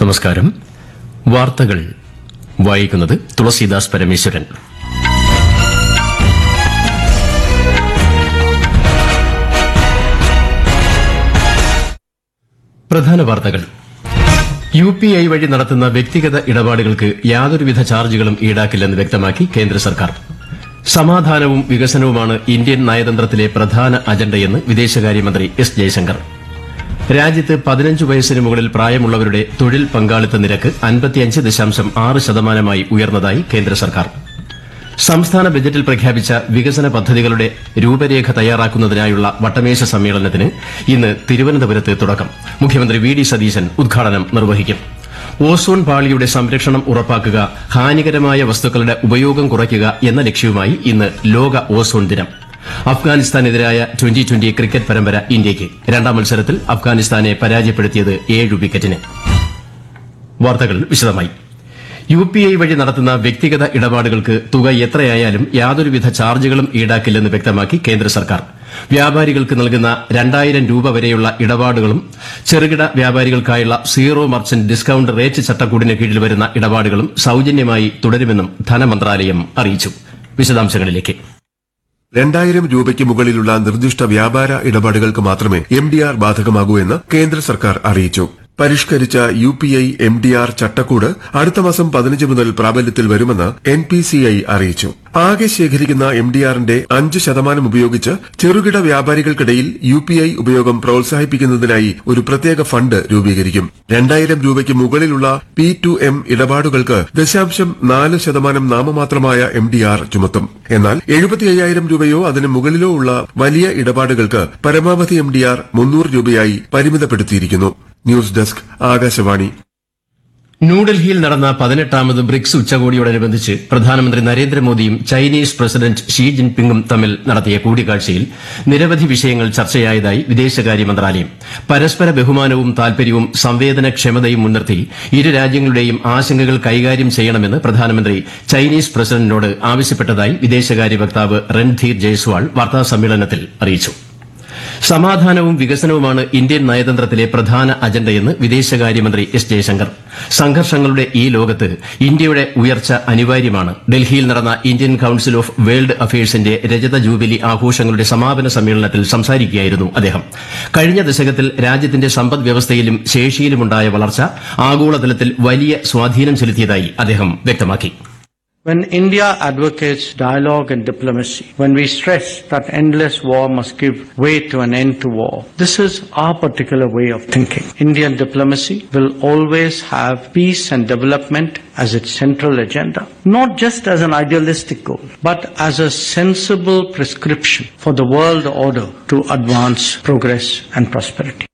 നമസ്കാരം വാർത്തകൾ വായിക്കുന്നത് തുളസീദാസ് പരമേശ്വരൻ പ്രധാന വാർത്തകൾ യു പി ഐ വഴി നടത്തുന്ന വ്യക്തിഗത ഇടപാടുകൾക്ക് യാതൊരുവിധ ചാർജുകളും ഈടാക്കില്ലെന്ന് വ്യക്തമാക്കി കേന്ദ്ര സർക്കാർ സമാധാനവും വികസനവുമാണ് ഇന്ത്യൻ നയതന്ത്രത്തിലെ പ്രധാന അജണ്ടയെന്ന് വിദേശകാര്യമന്ത്രി എസ് ജയശങ്കർ രാജ്യത്ത് പതിനഞ്ച് വയസ്സിന് മുകളിൽ പ്രായമുള്ളവരുടെ തൊഴിൽ പങ്കാളിത്ത നിരക്ക് അൻപത്തിയഞ്ച് ദശാംശം ആറ് ശതമാനമായി ഉയർന്നതായി കേന്ദ്ര സർക്കാർ സംസ്ഥാന ബജറ്റിൽ പ്രഖ്യാപിച്ച വികസന പദ്ധതികളുടെ രൂപരേഖ തയ്യാറാക്കുന്നതിനായുള്ള വട്ടമേശ സമ്മേളനത്തിന് ഇന്ന് തിരുവനന്തപുരത്ത് തുടക്കം മുഖ്യമന്ത്രി വി ഡി സതീശൻ ഉദ്ഘാടനം നിർവഹിക്കും ഓസോൺ പാളിയുടെ സംരക്ഷണം ഉറപ്പാക്കുക ഹാനികരമായ വസ്തുക്കളുടെ ഉപയോഗം കുറയ്ക്കുക എന്ന ലക്ഷ്യവുമായി ഇന്ന് ലോക ഓസോൺ ദിനം അഫ്ഗാനിസ്ഥാനെതിരായ ട്വന്റി ട്വന്റി ക്രിക്കറ്റ് പരമ്പര ഇന്ത്യയ്ക്ക് രണ്ടാം മത്സരത്തിൽ അഫ്ഗാനിസ്ഥാനെ പരാജയപ്പെടുത്തിയത് ഏഴ് വിക്കറ്റിന് വാർത്തകൾ വിശദമായി യു പി ഐ വഴി നടത്തുന്ന വ്യക്തിഗത ഇടപാടുകൾക്ക് തുക എത്രയായാലും യാതൊരുവിധ ചാർജുകളും ഈടാക്കില്ലെന്ന് വ്യക്തമാക്കി കേന്ദ്ര സർക്കാർ വ്യാപാരികൾക്ക് നൽകുന്ന രണ്ടായിരം രൂപ വരെയുള്ള ഇടപാടുകളും ചെറുകിട വ്യാപാരികൾക്കായുള്ള സീറോ മർച്ചന്റ് ഡിസ്കൌണ്ട് റേറ്റ് ചട്ടക്കൂടിന് കീഴിൽ വരുന്ന ഇടപാടുകളും സൌജന്യമായി തുടരുമെന്നും ധനമന്ത്രാലയം അറിയിച്ചു വിശദാംശങ്ങളിലേക്ക് രണ്ടായിരം രൂപയ്ക്ക് മുകളിലുള്ള നിർദ്ദിഷ്ട വ്യാപാര ഇടപാടുകൾക്ക് മാത്രമേ എം ഡി ആർ ബാധകമാകൂ എന്ന് കേന്ദ്ര സർക്കാർ അറിയിച്ചു പരിഷ്കരിച്ച U P I M D R ചട്ടക്കൂട് അടുത്ത മാസം പതിനഞ്ച് മുതൽ പ്രാബല്യത്തിൽ വരുമെന്ന് എൻ പി സി ഐ അറിയിച്ചു ആകെ ശേഖരിക്കുന്ന എം ഡി ആറിന്റെ അഞ്ച് ശതമാനം ഉപയോഗിച്ച് ചെറുകിട വ്യാപാരികൾക്കിടയിൽ യു പി ഐ ഉപയോഗം പ്രോത്സാഹിപ്പിക്കുന്നതിനായി ഒരു പ്രത്യേക ഫണ്ട് രൂപീകരിക്കും രണ്ടായിരം രൂപയ്ക്ക് മുകളിലുള്ള പി ടു എം ഇടപാടുകൾക്ക് ദശാംശം നാല് ശതമാനം നാമമാത്രമായ എം ഡി ആർ ചുമത്തും എന്നാൽ എഴുപത്തി അയ്യായിരം രൂപയോ അതിന് മുകളിലോ ഉള്ള വലിയ ഇടപാടുകൾക്ക് പരമാവധി എം ഡി ആർ മുന്നൂറ് രൂപയായി പരിമിതപ്പെടുത്തിയിരിക്കുന്നു ന്യൂസ് ഡെസ്ക് ആകാശവാണി ന്യൂഡൽഹിയിൽ നടന്ന പതിനെട്ടാമത് ബ്രിക്സ് ഉച്ചകോടിയോടനുബന്ധിച്ച് പ്രധാനമന്ത്രി നരേന്ദ്രമോദിയും ചൈനീസ് പ്രസിഡന്റ് ഷീ ജിൻപിങ്ങും തമ്മിൽ നടത്തിയ കൂടിക്കാഴ്ചയിൽ നിരവധി വിഷയങ്ങൾ ചർച്ചയായതായി വിദേശകാര്യ മന്ത്രാലയം പരസ്പര ബഹുമാനവും താൽപര്യവും സംവേദനക്ഷമതയും മുൻനിർത്തി ഇരു രാജ്യങ്ങളുടെയും ആശങ്കകൾ കൈകാര്യം ചെയ്യണമെന്ന് പ്രധാനമന്ത്രി ചൈനീസ് പ്രസിഡന്റിനോട് ആവശ്യപ്പെട്ടതായി വിദേശകാര്യ വക്താവ് രൺധീർ ജയ്സ്വാൾ വാർത്താസമ്മേളനത്തിൽ അറിയിച്ചു സമാധാനവും വികസനവുമാണ് ഇന്ത്യൻ നയതന്ത്രത്തിലെ പ്രധാന അജണ്ടയെന്ന് വിദേശകാര്യമന്ത്രി എസ് ജയശങ്കർ സംഘർഷങ്ങളുടെ ഈ ലോകത്ത് ഇന്ത്യയുടെ ഉയർച്ച അനിവാര്യമാണ് ഡൽഹിയിൽ നടന്ന ഇന്ത്യൻ കൌൺസിൽ ഓഫ് വേൾഡ് അഫയേഴ്സിന്റെ രജത ജൂബിലി ആഘോഷങ്ങളുടെ സമാപന സമ്മേളനത്തിൽ സംസാരിക്കുകയായിരുന്നു അദ്ദേഹം കഴിഞ്ഞ ദശകത്തിൽ രാജ്യത്തിന്റെ സമ്പദ് വ്യവസ്ഥയിലും ശേഷിയിലുമുണ്ടായ വളർച്ച ആഗോളതലത്തിൽ വലിയ സ്വാധീനം ചെലുത്തിയതായി അദ്ദേഹം വ്യക്തമാക്കി When India advocates dialogue and diplomacy, when we stress that endless war must give way to an end to war, this is our particular way of thinking. Indian diplomacy will always have peace and development as its central agenda, not just as an idealistic goal, but as a sensible prescription for the world order to advance progress and prosperity.